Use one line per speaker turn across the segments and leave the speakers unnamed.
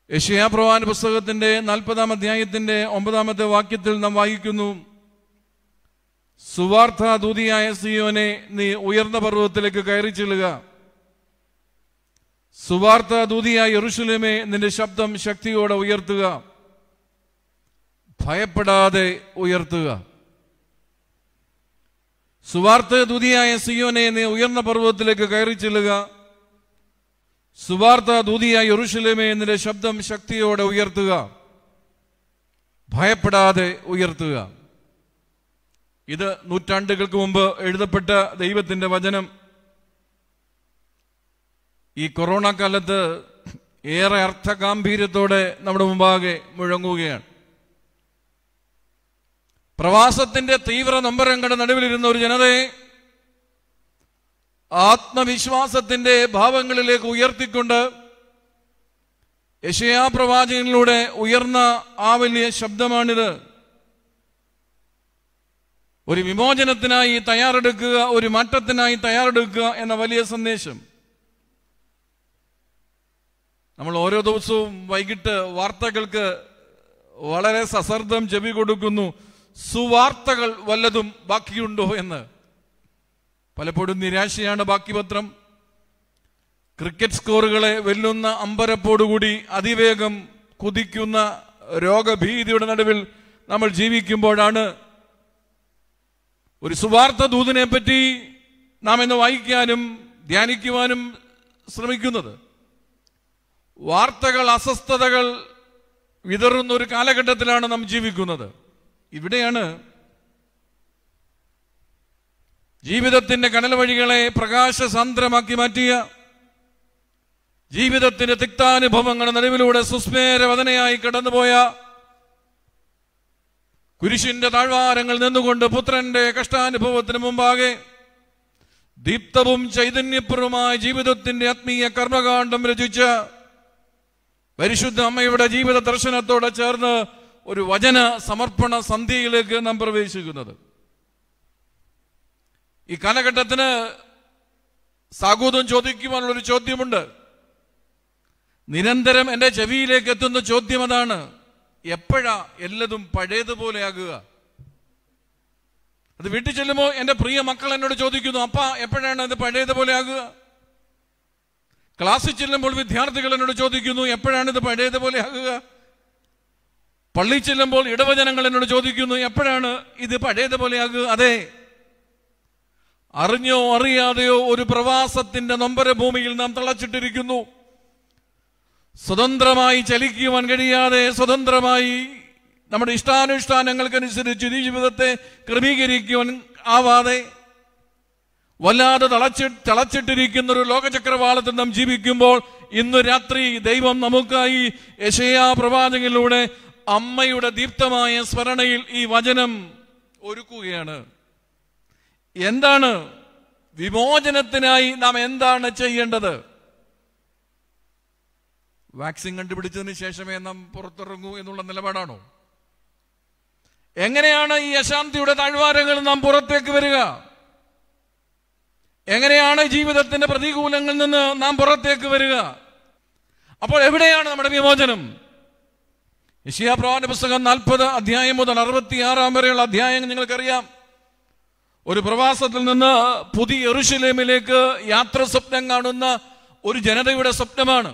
യശയാപ്രവാൻ പുസ്തകത്തിന്റെ നാൽപ്പതാം അധ്യായത്തിന്റെ ഒമ്പതാമത്തെ വാക്യത്തിൽ നാം വായിക്കുന്നു സുവാർത്ഥ ദൂതിയായ സിയോനെ നീ ഉയർന്ന പർവ്വതത്തിലേക്ക് കയറി ചെല്ലുക സുവാർത്ഥ ദൂതിയായ യെറുഷലേമേ നിന്റെ ശബ്ദം ശക്തിയോടെ ഉയർത്തുക ഭയപ്പെടാതെ ഉയർത്തുക സുവാർത്ഥ ദൂതിയായ സിയോനെ നീ ഉയർന്ന പർവ്വതത്തിലേക്ക് കയറി ചെല്ലുക സുവാർത്ത ദൂതിയായ യെറുഷലേമേ നിന്റെ ശബ്ദം ശക്തിയോടെ ഉയർത്തുക ഭയപ്പെടാതെ ഉയർത്തുക ഇത് നൂറ്റാണ്ടുകൾക്ക് മുമ്പ് എഴുതപ്പെട്ട ദൈവത്തിന്റെ വചനം ഈ കൊറോണ കാലത്ത് ഏറെ അർത്ഥഗാംഭീര്യത്തോടെ നമ്മുടെ മുമ്പാകെ മുഴങ്ങുകയാണ് പ്രവാസത്തിന്റെ തീവ്ര നമ്പരങ്ങളുടെ നടുവിലിരുന്ന ഒരു ജനതയെ ആത്മവിശ്വാസത്തിന്റെ ഭാവങ്ങളിലേക്ക് ഉയർത്തിക്കൊണ്ട് യശയാ പ്രവാചകനിലൂടെ ഉയർന്ന ആ വലിയ ശബ്ദമാണിത് ഒരു വിമോചനത്തിനായി തയ്യാറെടുക്കുക ഒരു മാറ്റത്തിനായി തയ്യാറെടുക്കുക എന്ന വലിയ സന്ദേശം നമ്മൾ ഓരോ ദിവസവും വൈകിട്ട് വാർത്തകൾക്ക് വളരെ സസർദ്ധം ചെവി കൊടുക്കുന്നു സുവാർത്തകൾ വല്ലതും ബാക്കിയുണ്ടോ എന്ന് പലപ്പോഴും നിരാശയാണ് ബാക്കി പത്രം ക്രിക്കറ്റ് സ്കോറുകളെ വെല്ലുന്ന അമ്പരപ്പോടുകൂടി അതിവേഗം കുതിക്കുന്ന രോഗഭീതിയുടെ നടുവിൽ നമ്മൾ ജീവിക്കുമ്പോഴാണ് ഒരു സുവാർത്ത ദൂതിനെ പറ്റി നാം ഇന്ന് വായിക്കാനും ധ്യാനിക്കുവാനും ശ്രമിക്കുന്നത് വാർത്തകൾ അസ്വസ്ഥതകൾ വിതറുന്ന ഒരു കാലഘട്ടത്തിലാണ് നാം ജീവിക്കുന്നത് ഇവിടെയാണ് ജീവിതത്തിന്റെ കനൽ വഴികളെ പ്രകാശസാന്ദ്രമാക്കി മാറ്റിയ ജീവിതത്തിന്റെ തിക്താനുഭവങ്ങളുടെ നടുവിലൂടെ സുസ്മേരവദനയായി കടന്നുപോയ കുരിശിന്റെ താഴ്വാരങ്ങൾ നിന്നുകൊണ്ട് പുത്രന്റെ കഷ്ടാനുഭവത്തിന് മുമ്പാകെ ദീപ്തവും ചൈതന്യപൂർവമായ ജീവിതത്തിന്റെ ആത്മീയ കർമ്മകാണ്ഡം രചിച്ച പരിശുദ്ധ അമ്മയുടെ ജീവിത ദർശനത്തോടെ ചേർന്ന് ഒരു വചന സമർപ്പണ സന്ധ്യയിലേക്ക് നാം പ്രവേശിക്കുന്നത് ഈ കാലഘട്ടത്തിന് സാഗൂതം ചോദിക്കുവാനുള്ള ഒരു ചോദ്യമുണ്ട് നിരന്തരം എൻ്റെ ചെവിയിലേക്ക് എത്തുന്ന ചോദ്യം അതാണ് എപ്പോഴാ എല്ലതും പഴയതുപോലെയാകുക അത് വീട്ടിൽ ചെല്ലുമ്പോൾ എൻ്റെ പ്രിയ മക്കൾ എന്നോട് ചോദിക്കുന്നു അപ്പ എപ്പോഴാണ് ഇത് പഴയതുപോലെ ആകുക ക്ലാസ്സിൽ ചെല്ലുമ്പോൾ വിദ്യാർത്ഥികൾ എന്നോട് ചോദിക്കുന്നു എപ്പോഴാണ് ഇത് പഴയതുപോലെ ആകുക പള്ളി ചെല്ലുമ്പോൾ ഇടവചനങ്ങൾ എന്നോട് ചോദിക്കുന്നു എപ്പോഴാണ് ഇത് പഴയതുപോലെ ആകുക അതെ അറിഞ്ഞോ അറിയാതെയോ ഒരു പ്രവാസത്തിന്റെ നൊമ്പര ഭൂമിയിൽ നാം തളച്ചിട്ടിരിക്കുന്നു സ്വതന്ത്രമായി ചലിക്കുവാൻ കഴിയാതെ സ്വതന്ത്രമായി നമ്മുടെ ഇഷ്ടാനുഷ്ഠാനങ്ങൾക്കനുസരിച്ച് ജീവിതത്തെ ക്രമീകരിക്കുവാൻ ആവാതെ വല്ലാതെ തളച്ചി തളച്ചിട്ടിരിക്കുന്ന ഒരു ലോകചക്രവാളത്തിൽ നാം ജീവിക്കുമ്പോൾ ഇന്ന് രാത്രി ദൈവം നമുക്കായി യശയാ പ്രവാചകനിലൂടെ അമ്മയുടെ ദീപ്തമായ സ്മരണയിൽ ഈ വചനം ഒരുക്കുകയാണ് എന്താണ് വിമോചനത്തിനായി നാം എന്താണ് ചെയ്യേണ്ടത് വാക്സിൻ കണ്ടുപിടിച്ചതിന് ശേഷമേ നാം പുറത്തിറങ്ങൂ എന്നുള്ള നിലപാടാണോ എങ്ങനെയാണ് ഈ അശാന്തിയുടെ താഴ്വാരങ്ങൾ നാം പുറത്തേക്ക് വരിക എങ്ങനെയാണ് ജീവിതത്തിന്റെ പ്രതികൂലങ്ങളിൽ നിന്ന് നാം പുറത്തേക്ക് വരിക അപ്പോൾ എവിടെയാണ് നമ്മുടെ വിമോചനം യശിയാ പ്രവാന പുസ്തകം നാൽപ്പത് അധ്യായം മുതൽ അറുപത്തിയാറാം വരെയുള്ള അധ്യായം നിങ്ങൾക്കറിയാം ഒരു പ്രവാസത്തിൽ നിന്ന് പുതിയ എറുഷലേമിലേക്ക് യാത്ര സ്വപ്നം കാണുന്ന ഒരു ജനതയുടെ സ്വപ്നമാണ്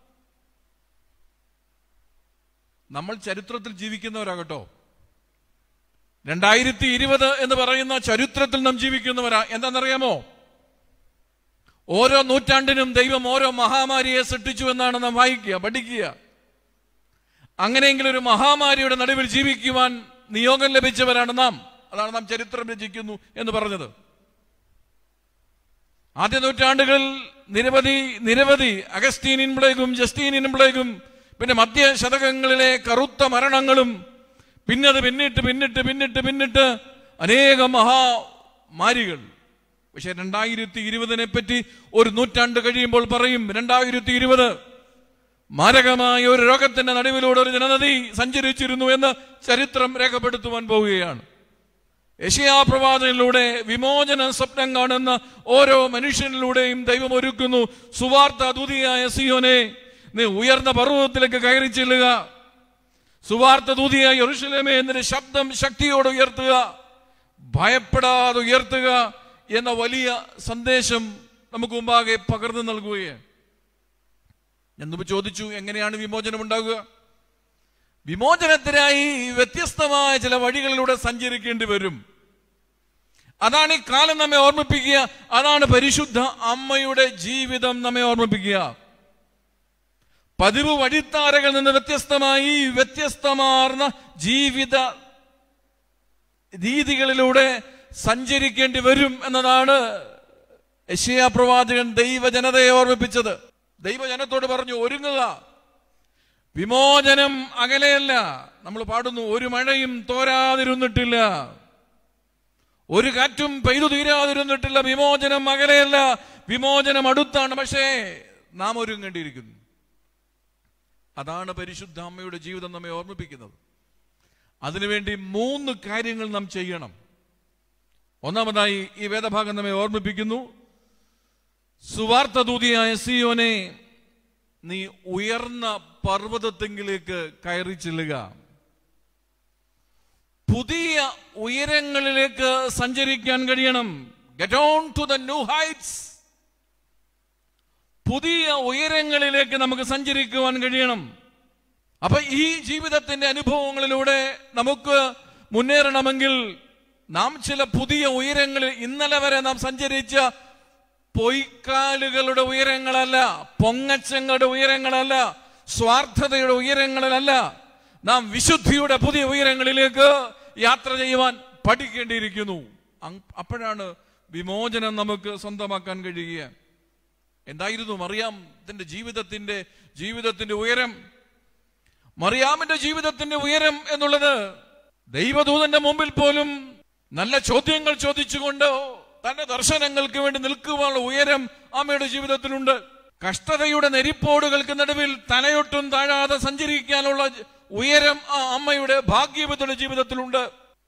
നമ്മൾ ചരിത്രത്തിൽ ജീവിക്കുന്നവരാകട്ടോ രണ്ടായിരത്തി ഇരുപത് എന്ന് പറയുന്ന ചരിത്രത്തിൽ നാം ജീവിക്കുന്നവരാ എന്താണെന്നറിയാമോ ഓരോ നൂറ്റാണ്ടിനും ദൈവം ഓരോ മഹാമാരിയെ സൃഷ്ടിച്ചു എന്നാണ് നാം വായിക്കുക പഠിക്കുക അങ്ങനെയെങ്കിൽ ഒരു മഹാമാരിയുടെ നടുവിൽ ജീവിക്കുവാൻ നിയോഗം ലഭിച്ചവരാണ് നാം അതാണ് നാം ചരിത്രം രചിക്കുന്നു എന്ന് പറഞ്ഞത് ആദ്യ നൂറ്റാണ്ടുകളിൽ നിരവധി നിരവധി അഗസ്റ്റീനിൻ പ്ലേഗും ജസ്റ്റീനിൻ പ്ലേഗും പിന്നെ മധ്യ ശതകങ്ങളിലെ കറുത്ത മരണങ്ങളും പിന്നത് പിന്നിട്ട് പിന്നിട്ട് പിന്നിട്ട് പിന്നിട്ട് അനേകം മഹാമാരികൾ പക്ഷെ രണ്ടായിരത്തി ഇരുപതിനെ പറ്റി ഒരു നൂറ്റാണ്ട് കഴിയുമ്പോൾ പറയും രണ്ടായിരത്തി ഇരുപത് മാരകമായ ഒരു രോഗത്തിന്റെ നടുവിലൂടെ ഒരു ജനനദി സഞ്ചരിച്ചിരുന്നു എന്ന് ചരിത്രം രേഖപ്പെടുത്തുവാൻ പോവുകയാണ് യശയാ പ്രവാചകനിലൂടെ വിമോചന സ്വപ്നം കാണുന്ന ഓരോ മനുഷ്യനിലൂടെയും ദൈവം ഒരുക്കുന്നു സുവാർത്ത ദൂതിയായ സിയോനെ നീ ഉയർന്ന പർവ്വതത്തിലേക്ക് കയറി ചെല്ലുക സുവാർത്ത ദൂതിയായി യെരൂശലേമേ എന്നതിന്റെ ശബ്ദം ശക്തിയോടെ ഉയർത്തുക ഭയപ്പെടാതെ ഉയർത്തുക എന്ന വലിയ സന്ദേശം നമുക്ക് മുമ്പാകെ പകർന്നു നൽകുകയാണ് എന്നിപ്പോ ചോദിച്ചു എങ്ങനെയാണ് വിമോചനം ഉണ്ടാകുക വിമോചനത്തിനായി വ്യത്യസ്തമായ ചില വഴികളിലൂടെ സഞ്ചരിക്കേണ്ടി വരും അതാണ് ഈ കാലം നമ്മെ ഓർമ്മിപ്പിക്കുക അതാണ് പരിശുദ്ധ അമ്മയുടെ ജീവിതം നമ്മെ ഓർമ്മിപ്പിക്കുക പതിവ് വഴിത്താരകളിൽ നിന്ന് വ്യത്യസ്തമായി വ്യത്യസ്തമാർന്ന ജീവിത രീതികളിലൂടെ സഞ്ചരിക്കേണ്ടി വരും എന്നതാണ് യശയാ പ്രവാചകൻ ദൈവജനതയെ ഓർമ്മിപ്പിച്ചത് ദൈവജനത്തോട് പറഞ്ഞു ഒരുങ്ങുക വിമോചനം അകലെയല്ല നമ്മൾ പാടുന്നു ഒരു മഴയും തോരാതിരുന്നിട്ടില്ല ഒരു കാറ്റും പെയ്തു തീരാതിരുന്നിട്ടില്ല വിമോചനം അകലെയല്ല വിമോചനം അടുത്താണ് പക്ഷേ നാം ഒരുങ്ങേണ്ടിയിരിക്കുന്നു അതാണ് പരിശുദ്ധ അമ്മയുടെ ജീവിതം നമ്മെ ഓർമ്മിപ്പിക്കുന്നത് അതിനുവേണ്ടി മൂന്ന് കാര്യങ്ങൾ നാം ചെയ്യണം ഒന്നാമതായി ഈ വേദഭാഗം നമ്മെ ഓർമ്മിപ്പിക്കുന്നു സുവാർത്ത ദൂതിയായ സിയോനെ നീ ഉയർന്ന പർവ്വതത്തെങ്കിലേക്ക് കയറി ചെല്ലുക പുതിയ ഉയരങ്ങളിലേക്ക് സഞ്ചരിക്കാൻ കഴിയണം get on to the new heights പുതിയ ഉയരങ്ങളിലേക്ക് നമുക്ക് സഞ്ചരിക്കുവാൻ കഴിയണം അപ്പൊ ഈ ജീവിതത്തിന്റെ അനുഭവങ്ങളിലൂടെ നമുക്ക് മുന്നേറണമെങ്കിൽ നാം ചില പുതിയ ഉയരങ്ങളിൽ ഇന്നലെ വരെ നാം സഞ്ചരിച്ച പൊയ്ക്കാലുകളുടെ ഉയരങ്ങളല്ല പൊങ്ങച്ചങ്ങളുടെ ഉയരങ്ങളല്ല സ്വാർത്ഥതയുടെ ഉയരങ്ങളിലല്ല നാം വിശുദ്ധിയുടെ പുതിയ ഉയരങ്ങളിലേക്ക് യാത്ര ചെയ്യുവാൻ പഠിക്കേണ്ടിയിരിക്കുന്നു അങ്- അപ്പോഴാണ് വിമോചനം നമുക്ക് സ്വന്തമാക്കാൻ കഴിയുക എന്തായിരുന്നു മറിയാമിന്റെ ജീവിതത്തിന്റെ ജീവിതത്തിന്റെ ഉയരം മറിയാമിന്റെ ജീവിതത്തിന്റെ ഉയരം എന്നുള്ളത് ദൈവദൂതന്റെ മുമ്പിൽ പോലും നല്ല ചോദ്യങ്ങൾ ചോദിച്ചുകൊണ്ട് തന്റെ ദർശനങ്ങൾക്ക് വേണ്ടി നിൽക്കുവാനുള്ള ഉയരം അമ്മയുടെ ജീവിതത്തിലുണ്ട് കഷ്ടതയുടെ നെരിപ്പോടുകൾക്ക് നടുവിൽ തലയൊട്ടും താഴാതെ സഞ്ചരിക്കാനുള്ള ഉയരം ആ അമ്മയുടെ ഭാഗ്യവതിയുടെ ജീവിതത്തിലുണ്ട്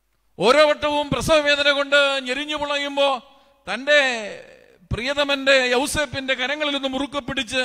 ഓരോ വട്ടവും പ്രസവവേദന കൊണ്ട് ഞെരിഞ്ഞു പുളയുമ്പോ തന്റെ പ്രിയതമന്റെ യൗസേപ്പിന്റെ കരങ്ങളിൽ നിന്ന് മുറുക്കെ പിടിച്ച്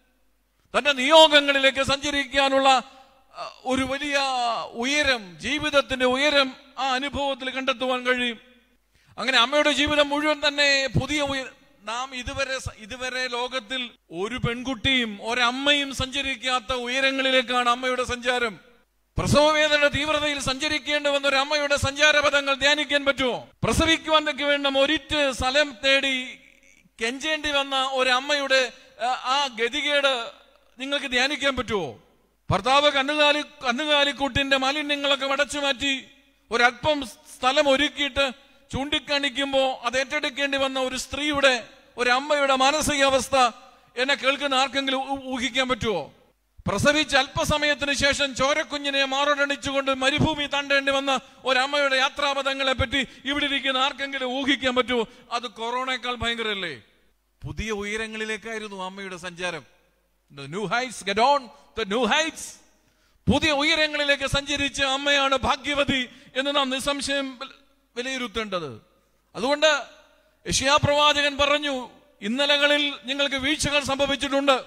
തന്റെ നിയോഗങ്ങളിലേക്ക് സഞ്ചരിക്കാനുള്ള അഹ്, ഒരു വലിയ ഉയരം ജീവിതത്തിന്റെ ഉയരം ആ അനുഭവത്തിൽ കണ്ടെത്തുവാൻ കഴിയും അങ്ങനെ അമ്മയുടെ ജീവിതം മുഴുവൻ തന്നെ പുതിയ ഉയർ നാം ഇതുവരെ സ- ഇതുവരെ ലോകത്തിൽ ഒരു പെൺകുട്ടിയും ഒരമ്മയും സഞ്ചരിക്കാത്ത ഉയരങ്ങളിലേക്കാണ് അമ്മയുടെ സഞ്ചാരം പ്രസവവേദനയുടെ തീവ്രതയിൽ സഞ്ചരിക്കേണ്ടി വന്ന ഒരു അമ്മയുടെ സഞ്ചാരപഥങ്ങൾ ധ്യാനിക്കാൻ പറ്റുമോ പ്രസവിക്കുവാൻ വേണ്ട ഒരിറ്റ് സ്ഥലം തേടി കെഞ്ചേണ്ടി വന്ന ഒരു അമ്മയുടെ ആ, ആ ഗതികേട് നിങ്ങൾക്ക് ധ്യാനിക്കാൻ പറ്റുമോ ഭർത്താവ് കന്നുകാലി കന്നുകാലിക്കൂട്ടിന്റെ മാലിന്യങ്ങളൊക്കെ വടച്ചു മാറ്റി ഒരല്പം സ്ഥലം ഒരുക്കിയിട്ട് ചൂണ്ടിക്കാണിക്കുമ്പോ അത് ഏറ്റെടുക്കേണ്ടി വന്ന ഒരു സ്ത്രീയുടെ ഒരു അമ്മയുടെ മാനസികാവസ്ഥ എന്നെ കേൾക്കുന്ന ആർക്കെങ്കിലും ഊ- ഊഹിക്കാൻ പറ്റുമോ പ്രസവിച്ച് അല്പസമയത്തിന് ശേഷം ചോരക്കുഞ്ഞിനെ മാറോടണിച്ചുകൊണ്ട് മരുഭൂമി താണ്ടേണ്ടി വന്ന ഒരമ്മയുടെ യാത്രാപഥങ്ങളെ പറ്റി ഇവിടെ ഇരിക്കുന്ന ആർക്കെങ്കിലും ഊഹിക്കാൻ പറ്റുമോ അത് കൊറോണയേക്കാൾ ഭയങ്കരല്ലേ പുതിയ ഉയരങ്ങളിലേക്കായിരുന്നു അമ്മയുടെ സഞ്ചാരം new heights get on the new heights പുതിയ ഉയരങ്ങളിലേക്ക് സഞ്ചരിച്ച അമ്മയാണ് ഭാഗ്യവതി എന്ന് നാം നിസ്സംശയം വില- വിലയിരുത്തേണ്ടത് അതുകൊണ്ട് യഷിയാ പ്രവാചകൻ പറഞ്ഞു ഇന്നലകളിൽ നിങ്ങൾക്ക് വീഴ്ചകൾ സംഭവിച്ചിട്ടുണ്ട്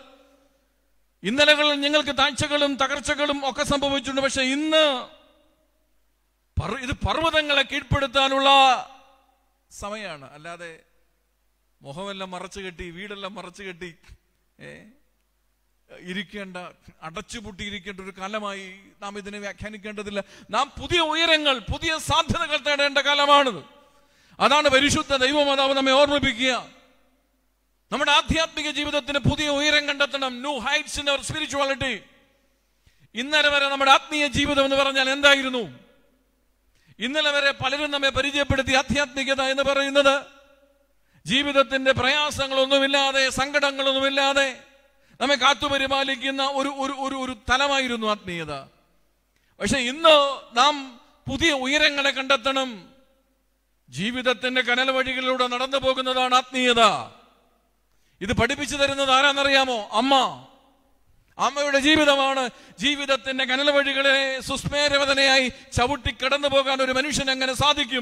ഇന്നലകളിൽ നിങ്ങൾക്ക് താഴ്ചകളും തകർച്ചകളും ഒക്കെ സംഭവിച്ചിട്ടുണ്ട് പക്ഷെ ഇന്ന് പർ- ഇത് പർവ്വതങ്ങളെ കീഴ്പ്പെടുത്താനുള്ള സമയമാണ് അല്ലാതെ മുഖമെല്ലാം മറച്ചു കെട്ടി വീടെല്ലാം മറച്ചു കെട്ടി ഏ ഇരിക്കേണ്ട അടച്ചുപൂട്ടി ഇരിക്കേണ്ട ഒരു കാലമായി നാം ഇതിനെ വ്യാഖ്യാനിക്കേണ്ടതില്ല നാം പുതിയ ഉയരങ്ങൾ പുതിയ സാധ്യതകൾ തേടേണ്ട കാലമാണിത് അതാണ് പരിശുദ്ധ ദൈവമാതാവ് നമ്മെ ഓർമ്മിപ്പിക്കുക നമ്മുടെ ആധ്യാത്മിക ജീവിതത്തിന് പുതിയ ഉയരം കണ്ടെത്തണം new heights in our spirituality ഇന്നലെ വരെ നമ്മുടെ ആത്മീയ ജീവിതം എന്ന് പറഞ്ഞാൽ എന്തായിരുന്നു ഇന്നലെ വരെ പലരും നമ്മെ പരിചയപ്പെടുത്തി ആധ്യാത്മികത എന്ന് പറയുന്നത് ജീവിതത്തിന്റെ പ്രയാസങ്ങളൊന്നുമില്ലാതെ സങ്കടങ്ങളൊന്നുമില്ലാതെ നമ്മെ കാത്തുപരിപാലിക്കുന്ന ഒരു ഒരു ഒരു ഒരു തലമായിരുന്നു ആത്മീയത പക്ഷെ ഇന്ന് നാം പുതിയ ഉയരങ്ങളെ കണ്ടെത്തണം ജീവിതത്തിന്റെ കനൽ വഴികളിലൂടെ നടന്നു പോകുന്നതാണ് ആത്മീയത ഇത് പഠിപ്പിച്ചു തരുന്നത് ആരാന്നറിയാമോ അമ്മ അമ്മയുടെ ജീവിതമാണ് ജീവിതത്തിന്റെ കനൽ വഴികളെ സുസ്മേരവതനയായി ചവിട്ടി കടന്നു പോകാൻ ഒരു മനുഷ്യൻ എങ്ങനെ സാധിക്കും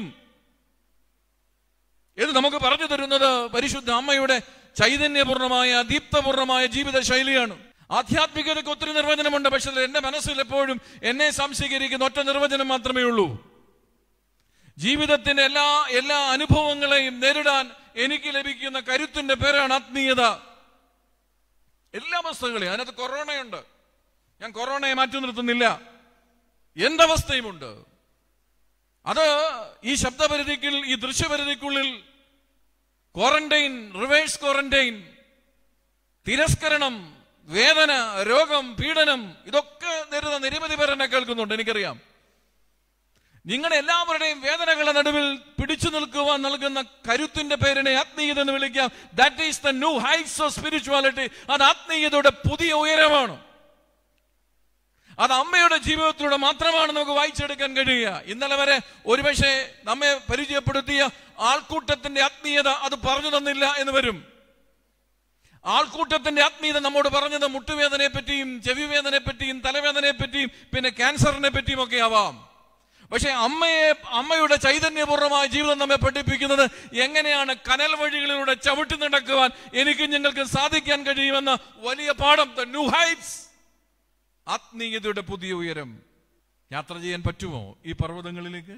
ഇത് നമുക്ക് പറഞ്ഞു തരുന്നത് പരിശുദ്ധ അമ്മയുടെ ചൈതന്യപൂർണമായ ദീപ്തപൂർണമായ ജീവിത ശൈലിയാണ് ആധ്യാത്മികതയ്ക്ക് ഒത്തിരി നിർവചനമുണ്ട് പക്ഷെ എന്റെ മനസ്സിൽ എപ്പോഴും എന്നെ സംശീകരിക്കുന്ന ഒറ്റ നിർവചനം മാത്രമേ ഉള്ളൂ ജീവിതത്തിന്റെ എല്ലാ എല്ലാ അനുഭവങ്ങളെയും നേരിടാൻ എനിക്ക് ലഭിക്കുന്ന കരുത്തിന്റെ പേരാണ് ആത്മീയത എല്ലാ അവസ്ഥകളെയും അതിനകത്ത് കൊറോണയുണ്ട് ഞാൻ കൊറോണയെ മാറ്റി നിർത്തുന്നില്ല എന്തവസ്ഥയുമുണ്ട് അത് ഈ ശബ്ദപരിധിക്കുൾ ഈ ദൃശ്യപരിധിക്കുള്ളിൽ ക്വാറന്റൈൻ റിവേഴ്സ് ക്വാറന്റൈൻ തിരസ്കരണം വേദന രോഗം പീഡനം ഇതൊക്കെ നേരിടുന്ന നിരവധി പേർ എന്നെ കേൾക്കുന്നുണ്ട് എനിക്കറിയാം നിങ്ങളുടെ എല്ലാവരുടെയും വേദനകളുടെ നടുവിൽ പിടിച്ചു നിൽക്കുവാൻ നൽകുന്ന കരുത്തിന്റെ പേരിനെ ആത്മീയത എന്ന് വിളിക്കാം that is the new heights of spirituality അത് ആത്മീയതയുടെ പുതിയ ഉയരമാണ് അത് അമ്മയുടെ ജീവിതത്തിലൂടെ മാത്രമാണ് നമുക്ക് വായിച്ചെടുക്കാൻ കഴിയുക ഇന്നലെ വരെ ഒരുപക്ഷെ നമ്മെ പരിചയപ്പെടുത്തിയ ആൾക്കൂട്ടത്തിന്റെ ആത്മീയത അത് പറഞ്ഞു തന്നില്ല എന്ന് വരും ആൾക്കൂട്ടത്തിന്റെ ആത്മീയത നമ്മോട് പറഞ്ഞത് മുട്ടുവേദനയെ പറ്റിയും ചെവിവേദനയെ പറ്റിയും തലവേദനയെ പറ്റിയും പിന്നെ ക്യാൻസറിനെ പറ്റിയും ഒക്കെ ആവാം പക്ഷെ അമ്മയെ അമ്മയുടെ ചൈതന്യപൂർവമായ ജീവിതം നമ്മെ പഠിപ്പിക്കുന്നത് എങ്ങനെയാണ് കനൽ വഴികളിലൂടെ ചവിട്ടി നടക്കുവാൻ എനിക്കും നിങ്ങൾക്ക് സാധിക്കാൻ കഴിയുമെന്ന വലിയ പാഠം ദ ന്യൂ ഹൈറ്റ്സ് ആത്മീയതയുടെ പുതിയ ഉയരം യാത്ര ചെയ്യാൻ പറ്റുമോ ഈ പർവ്വതങ്ങളിലേക്ക്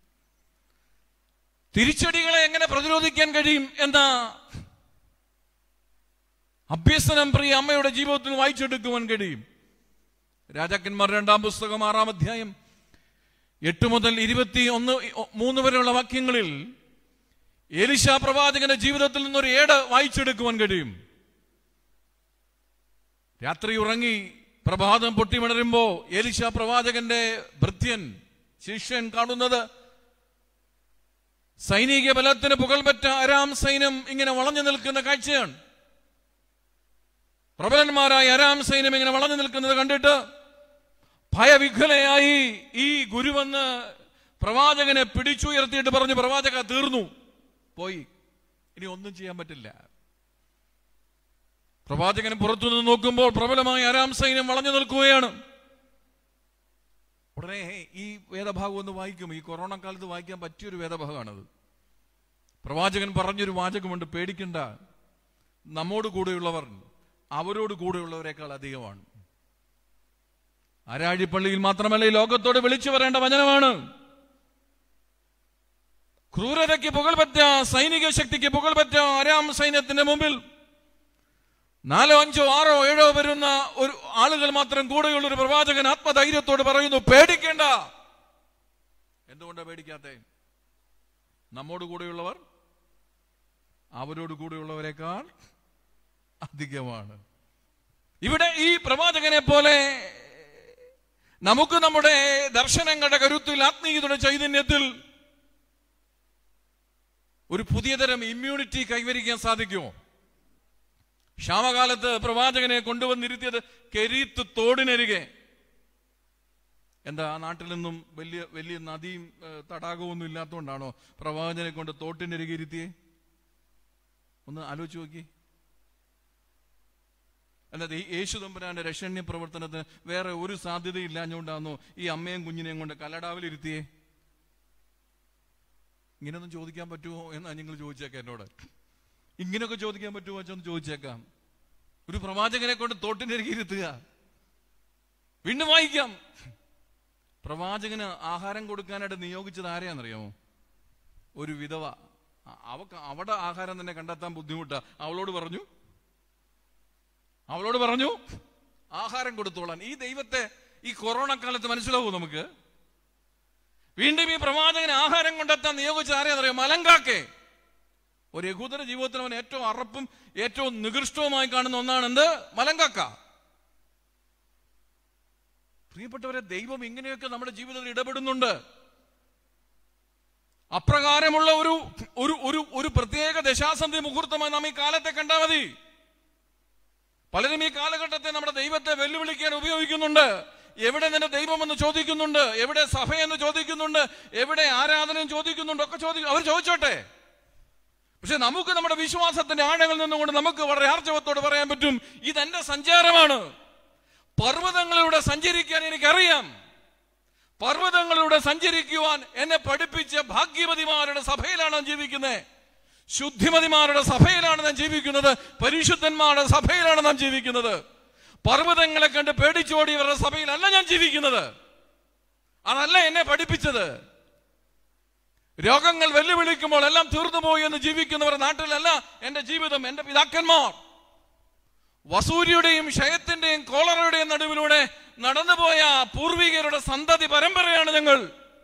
തിരിച്ചടികളെ എങ്ങനെ പ്രതിരോധിക്കാൻ കഴിയും എന്ന അഭ്യസനം പ്രിയ അമ്മയുടെ ജീവിതത്തിൽ വായിച്ചെടുക്കുവാൻ കഴിയും രാജാക്കന്മാർ രണ്ടാം പുസ്തകം ആറാം അധ്യായം എട്ട് മുതൽ ഇരുപത്തി ഒന്ന് മൂന്ന് വരെയുള്ള വാക്യങ്ങളിൽ എലിശ പ്രവാചകന്റെ ജീവിതത്തിൽ നിന്നൊരു ഏട് വായിച്ചെടുക്കുവാൻ കഴിയും രാത്രി ഉറങ്ങി പ്രഭാതം പൊട്ടിമണരുമ്പോ എലിശ പ്രവാചകന്റെ ഭൃത്യൻ ശിഷ്യൻ കാണുന്നത് സൈനിക ബലത്തിന് പുകൾപറ്റ അരാം സൈന്യം ഇങ്ങനെ വളഞ്ഞു നിൽക്കുന്ന കാഴ്ചയാണ് പ്രബലന്മാരായ അരാം സൈന്യം ഇങ്ങനെ വളഞ്ഞു നിൽക്കുന്നത് കണ്ടിട്ട് ഭയവിഘ്നയായി ഈ ഗുരുവന്ന് പ്രവാചകനെ പിടിച്ചുയർത്തിയിട്ട് പറഞ്ഞു പ്രവാചക തീർന്നു പോയി ഇനി ഒന്നും ചെയ്യാൻ പറ്റില്ല പ്രവാചകൻ പുറത്തുനിന്ന് നോക്കുമ്പോൾ പ്രബലമായ അരാം സൈന്യം വളഞ്ഞു നിൽക്കുകയാണ് ഉടനെ ഈ വേദഭാഗം ഒന്ന് വായിക്കും ഈ കൊറോണ കാലത്ത് വായിക്കാൻ പറ്റിയൊരു വേദഭാഗമാണത് പ്രവാചകൻ പറഞ്ഞൊരു വാചകമുണ്ട് പേടിക്കണ്ട നമ്മോട് കൂടെയുള്ളവർ അവരോട് കൂടെയുള്ളവരെക്കാൾ അധികമാണ് ആരാഴിപ്പള്ളിയിൽ മാത്രമല്ല ഈ ലോകത്തോട് വിളിച്ചു വരേണ്ട വചനമാണ് ക്രൂരതയ്ക്ക് പുകൾപറ്റ സൈനിക ശക്തിക്ക് പുകൾപറ്റ അരാം സൈന്യത്തിന്റെ മുമ്പിൽ നാലോ അഞ്ചോ ആറോ ഏഴോ വരുന്ന ഒരു ആളുകൾ മാത്രം കൂടെയുള്ള ഒരു പ്രവാചകൻ ആത്മധൈര്യത്തോട് പറയുന്നു പേടിക്കേണ്ട എന്തുകൊണ്ടാ പേടിക്കാത്തെ നമ്മോട് കൂടെയുള്ളവർ അവരോട് കൂടെയുള്ളവരെക്കാൾ അധികമാണ് ഇവിടെ ഈ പ്രവാചകനെ പോലെ നമുക്ക് നമ്മുടെ ദർശനങ്ങളുടെ കരുത്തിൽ ആത്മീയതയുടെ ചൈതന്യത്തിൽ ഒരു പുതിയ തരം ഇമ്മ്യൂണിറ്റി കൈവരിക്കാൻ സാധിക്കുമോ ക്ഷാമകാലത്ത് പ്രവാചകനെ കൊണ്ടുവന്നിരുത്തിയത് കെരീത്ത് തോടിനരികെ എന്താ ആ നാട്ടിൽ നിന്നും വലിയ വലിയ നദിയും ഏഹ്, തടാകവും ഒന്നും ഇല്ലാത്തതുകൊണ്ടാണോ പ്രവാചകനെ കൊണ്ട് തോട്ടിനരികെ ഇരുത്തിയേ ഒന്ന് ആലോചിച്ച് നോക്കി അല്ലാതെ ഈ യേശു തമ്പുരാന്റെ രക്ഷണ്യ പ്രവർത്തനത്തിന് വേറെ ഒരു സാധ്യതയില്ലാഞ്ഞുകൊണ്ടാണോ ഈ അമ്മയും കുഞ്ഞിനെയും കൊണ്ട് കല്ലടാവിൽ ഇരുത്തിയേ ഇങ്ങനെയൊന്നും ചോദിക്കാൻ പറ്റുമോ എന്നാ നിങ്ങൾ ചോദിച്ചേക്കാം എന്നോട് ഇങ്ങനെയൊക്കെ ചോദിക്കാൻ പറ്റുമോ വെച്ചൊന്ന് ചോദിച്ചേക്കാം ഒരു പ്രവാചകനെ കൊണ്ട് തോട്ടിന്റെ അരികെ ഇരുത്തുക വീണ്ടും വായിക്കാം പ്രവാചകന് ആഹാരം കൊടുക്കാനായിട്ട് നിയോഗിച്ചത് ആരെയാണെന്നറിയാമോ ഒരു വിധവ അ- അവക്ക് അവിടെ ആഹാരം തന്നെ കണ്ടെത്താൻ ബുദ്ധിമുട്ടാ അവളോട് പറഞ്ഞു അവളോട് പറഞ്ഞു ആഹാരം കൊടുത്തോളാൻ ഈ ദൈവത്തെ ഈ കൊറോണ കാലത്ത് മനസ്സിലാവൂ നമുക്ക് വീണ്ടും ഈ പ്രവാചകന് ആഹാരം കൊണ്ടെത്താൻ നിയോഗിച്ചത് ആരെയാണെന്നറിയോ മലങ്കാക്കെ ഒരു യഹൂദര ജീവിതത്തിൽ അവൻ ഏറ്റവും അറപ്പും ഏറ്റവും നികൃഷ്ടവുമായി കാണുന്ന ഒന്നാണ് എന്ത് മലങ്കാക്ക പ്രിയപ്പെട്ടവരെ ദൈവം ഇങ്ങനെയൊക്കെ നമ്മുടെ ജീവിതത്തിൽ ഇടപെടുന്നുണ്ട് അപ്രകാരമുള്ള ഒരു ഒരു ഒരു ഒരു പ്രത്യേക ദശാസന്ധി മുഹൂർത്തമായി നാം ഈ കാലത്തെ കണ്ടാൽ മതി പലരും ഈ കാലഘട്ടത്തെ നമ്മുടെ ദൈവത്തെ വെല്ലുവിളിക്കാൻ ഉപയോഗിക്കുന്നുണ്ട് എവിടെ നിന്റെ ദൈവമെന്ന് ചോദിക്കുന്നുണ്ട് എവിടെ സഭയെന്ന് ചോദിക്കുന്നുണ്ട് എവിടെ ആരാധനയും ചോദിക്കുന്നുണ്ട് ഒക്കെ ചോദിക്കും അവർ ചോദിച്ചോട്ടെ പക്ഷെ നമുക്ക് നമ്മുടെ വിശ്വാസത്തിന്റെ ആഴങ്ങളിൽ നിന്നുകൊണ്ട് നമുക്ക് വളരെ ആർജവത്തോട് പറയാൻ പറ്റും ഇതെന്റെ സഞ്ചാരമാണ് പർവ്വതങ്ങളിലൂടെ സഞ്ചരിക്കാൻ എനിക്കറിയാം പർവ്വതങ്ങളിലൂടെ സഞ്ചരിക്കുവാൻ എന്നെ പഠിപ്പിച്ച ഭാഗ്യവതിമാരുടെ സഭയിലാണ് ഞാൻ ജീവിക്കുന്നത് ശുദ്ധിമതിമാരുടെ സഭയിലാണ് നാം ജീവിക്കുന്നത് പരിശുദ്ധന്മാരുടെ സഭയിലാണ് നാം ജീവിക്കുന്നത് പർവ്വതങ്ങളെ കണ്ട് പേടിച്ചോടിയവരുടെ സഭയിലല്ല ഞാൻ ജീവിക്കുന്നത് അതല്ല എന്നെ പഠിപ്പിച്ചത് രോഗങ്ങൾ വെല്ലുവിളിക്കുമ്പോൾ എല്ലാം തീർന്നുപോയി എന്ന് ജീവിക്കുന്നവർ നാട്ടിലല്ല എന്റെ ജീവിതം എന്റെ പിതാക്കന്മാർ വസൂരിയുടെയും ക്ഷയത്തിന്റെയും കോളറയുടെയും നടുവിലൂടെ നടന്നുപോയ പൂർവികരുടെ സന്തതി പരമ്പരയാണ് ഞങ്ങൾ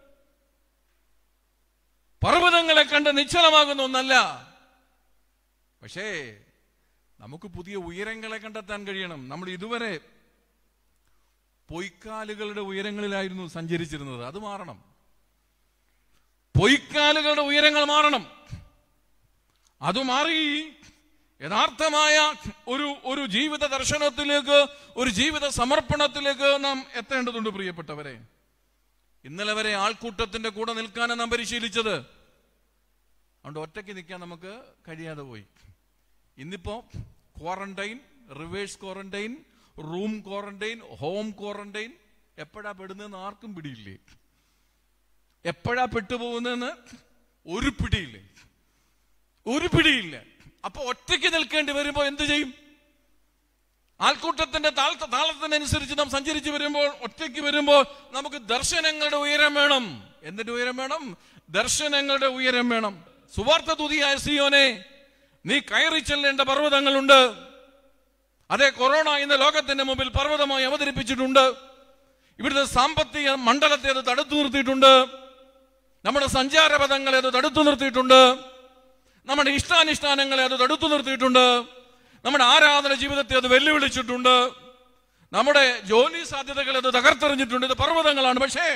പർവ്വതങ്ങളെ കണ്ട് നിശ്ചലമാകുന്ന ഒന്നല്ല പക്ഷേ നമുക്ക് പുതിയ ഉയരങ്ങളെ കണ്ടെത്താൻ കഴിയണം നമ്മൾ ഇതുവരെ പൊയ്ക്കാലുകളുടെ ഉയരങ്ങളിലായിരുന്നു സഞ്ചരിച്ചിരുന്നത് അത് മാറണം പൊയ്ക്കാലുകളുടെ ഉയരങ്ങൾ മാറണം അത് മാറി യഥാർത്ഥമായ ഒരു ഒരു ജീവിത ദർശനത്തിലേക്ക് ഒരു ജീവിത സമർപ്പണത്തിലേക്ക് നാം എത്തേണ്ടതുണ്ട് പ്രിയപ്പെട്ടവരെ ഇന്നലെ വരെ ആൾക്കൂട്ടത്തിന്റെ കൂടെ നിൽക്കാനാണ് നാം പരിശീലിച്ചത് അതുകൊണ്ട് ഒറ്റയ്ക്ക് നിൽക്കാൻ നമുക്ക് കഴിയാതെ പോയി ഇന്നിപ്പോ quarantine reverse quarantine room quarantine home quarantine എപ്പോഴാ പെടുന്നതെന്ന് ആർക്കും പിടിയില്ലേ എപ്പോഴാ പെട്ടുപോകുന്നതെന്ന് ഒരു പിടിയില്ല ഒരു പിടിയില്ല അപ്പൊ ഒറ്റയ്ക്ക് നിൽക്കേണ്ടി വരുമ്പോ എന്ത് ചെയ്യും ആൾക്കൂട്ടത്തിന്റെ താള താളത്തിനനുസരിച്ച് നാം സഞ്ചരിച്ചു വരുമ്പോൾ ഒറ്റയ്ക്ക് വരുമ്പോൾ നമുക്ക് ദർശനങ്ങളുടെ ഉയരം വേണം എന്തിന്റെ ഉയരം വേണം ദർശനങ്ങളുടെ ഉയരം വേണം സുവാർത്ത തുതിയായ സിയോനെ നീ കയറി ചെല്ലേണ്ട പർവ്വതങ്ങളുണ്ട് അതേ കൊറോണ ഇന്ന് ലോകത്തിന്റെ മുമ്പിൽ പർവ്വതമായി അവതരിപ്പിച്ചിട്ടുണ്ട് ഇവിടുത്തെ സാമ്പത്തിക മണ്ഡലത്തെ അത് തടുത്തു നിർത്തിയിട്ടുണ്ട് നമ്മുടെ സഞ്ചാരപഥങ്ങളെ അത് തടുത്തു നിർത്തിയിട്ടുണ്ട് നമ്മുടെ ഇഷ്ടാനിഷ്ടാനങ്ങളെ അത് തടുത്തു നിർത്തിയിട്ടുണ്ട് നമ്മുടെ ആരാധന ജീവിതത്തെ അത് വെല്ലുവിളിച്ചിട്ടുണ്ട് നമ്മുടെ ജോലി സാധ്യതകളെ അത് തകർത്തെറിഞ്ഞിട്ടുണ്ട് ഇത് പർവ്വതങ്ങളാണ് പക്ഷേ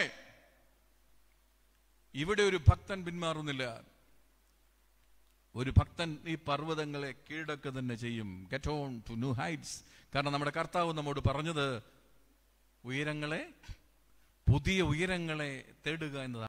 ഇവിടെ ഒരു ഭക്തൻ പിന്മാറുന്നില്ല ഒരു ഭക്തൻ ഈ പർവ്വതങ്ങളെ കീഴടക്കുക തന്നെ ചെയ്യും get on to new heights കാരണം നമ്മുടെ കർത്താവ് നമ്മോട് പറഞ്ഞത് ഉയരങ്ങളെ പുതിയ ഉയരങ്ങളെ തേടുക എന്നതാണ്